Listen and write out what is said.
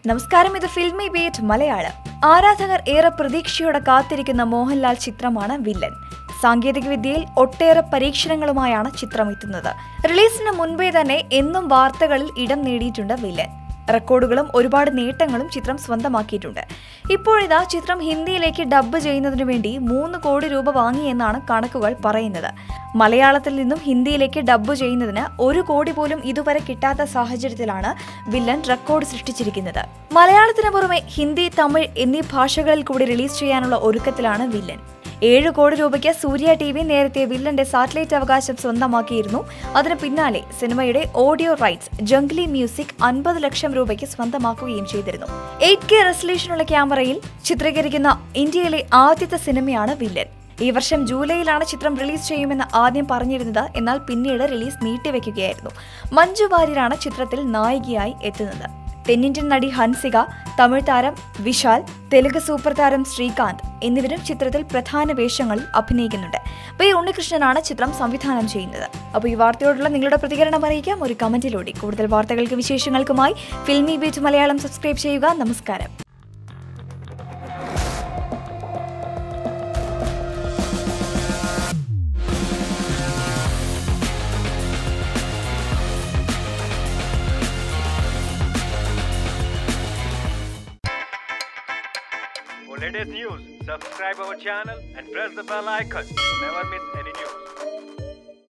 നമസ്കാരം ഇത് filmy Filmibeat Malayalam ആരാധകർ ഏറെ പ്രതീക്ഷയോടെ കാത്തിരിക്കുന്ന മോഹൻലാൽ ചിത്രമാണ് വില്ലൻ സാങ്കേതിക വിദ്യയിൽ ഒട്ടേറെ പരീക്ഷണങ്ങളുമായാണ് ചിത്രം എത്തുന്നത് റിലീസിന് മുൻപേ തന്നെ എന്നും വാർത്തകളിൽ ഇടം നേടിയിട്ടുണ്ട് വില്ലൻ റെക്കോർഡുകളും ഒരുപാട് നേട്ടങ്ങളും ചിത്രം സ്വന്തമാക്കിയിട്ടുണ്ട് ഇപ്പോഴിതാ ചിത്രം ഹിന്ദിയിലേക്ക് ഡബ്ബ് ചെയ്യുന്നതിനു വേണ്ടി മൂന്ന് കോടി രൂപ വാങ്ങിയെന്നാണ് കണക്കുകൾ പറയുന്നത് മലയാളത്തിൽ നിന്നും ഹിന്ദിയിലേക്ക് ഡബ്ബ് ചെയ്യുന്നതിന് ഒരു കോടി പോലും ഇതുവരെ കിട്ടാത്ത സാഹചര്യത്തിലാണ് വില്ലൻ റെക്കോർഡ് സൃഷ്ടിച്ചിരിക്കുന്നത് മലയാളത്തിന് പുറമെ ഹിന്ദി തമിഴ് എന്നീ ഭാഷകളിൽ കൂടി റിലീസ് ചെയ്യാനുള്ള ഒരുക്കത്തിലാണ് വില്ലൻ ഏഴ് കോടി രൂപയ്ക്ക് സൂര്യ ടി വി നേരത്തെ വില്ലന്റെ സാറ്റലൈറ്റ് അവകാശം സ്വന്തമാക്കിയിരുന്നു അതിന് പിന്നാലെ സിനിമയുടെ ഓഡിയോ റൈറ്റ്സ് ജംഗ്ലി മ്യൂസിക് അൻപത് ലക്ഷം രൂപയ്ക്ക് സ്വന്തമാക്കുകയും ചെയ്തിരുന്നു എയ്റ്റ് കെ റെസൊല്യൂഷനുള്ള ക്യാമറയിൽ ചിത്രീകരിക്കുന്ന ഇന്ത്യയിലെ ആദ്യത്തെ സിനിമയാണ് വില്ലൻ ഈ വർഷം ജൂലൈയിലാണ് ചിത്രം റിലീസ് ചെയ്യുമെന്ന് ആദ്യം പറഞ്ഞിരുന്നത് എന്നാൽ പിന്നീട് റിലീസ് നീട്ടിവെക്കുകയായിരുന്നു മഞ്ജു വാര്യരാണ് ചിത്രത്തിൽ നായികയായി എത്തുന്നത് തെന്നിന്ത്യൻ നടി ഹൻസിക തമിഴ് താരം വിശാൽ തെലുങ്ക് സൂപ്പർ താരം ശ്രീകാന്ത് എന്നിവരും ചിത്രത്തിൽ പ്രധാന വേഷങ്ങളിൽ അഭിനയിക്കുന്നുണ്ട് പി ഉണ്ണികൃഷ്ണനാണ് ചിത്രം സംവിധാനം ചെയ്യുന്നത് അപ്പോൾ ഈ വാർത്തയോടുള്ള നിങ്ങളുടെ പ്രതികരണം അറിയിക്കാം ഒരു കമന്റിലൂടെ കൂടുതൽ വാർത്തകൾക്ക് വിശേഷങ്ങൾക്കുമായി ഫിൽമി ബീറ്റ് മലയാളം സബ്സ്ക്രൈബ് ചെയ്യുക നമസ്കാരം For latest news, subscribe our channel and press the bell icon. Never miss